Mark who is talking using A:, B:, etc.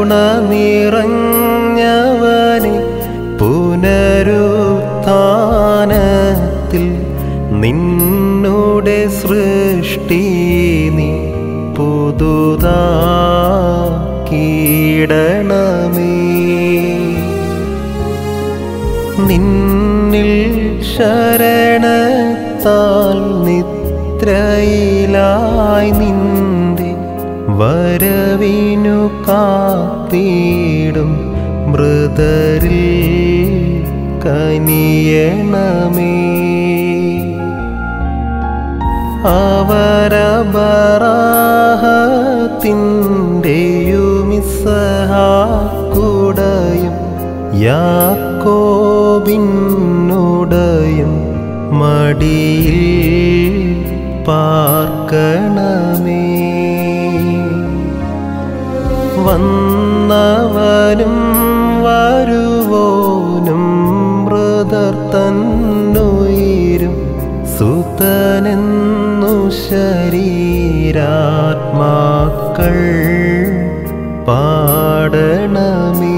A: നിറഞ്ഞവനെ പുനരുത്ഥാനത്തിൽ നിന്നുടെ സൃഷ്ടി നീ പുതുതാക്കിയിടണമേ നിന്നിൽ ശരണത്താൽ നിദ്രയിലായി നിന്റെ വരവിനു കാത്തിടും മൃതരിൽ കനിയണമേ അവരബറാഹത്തിൻ്റെയുമിസഹാക്കുടയും യാക്കോബിന്നുടയും മടിയിൽ പാർക്കണമേ വന്നവനും വരുവോനും മൃതർ തന്നുയിരും സുതനെന്നു ശരീരാത്മാക്കൾ പാടണമേ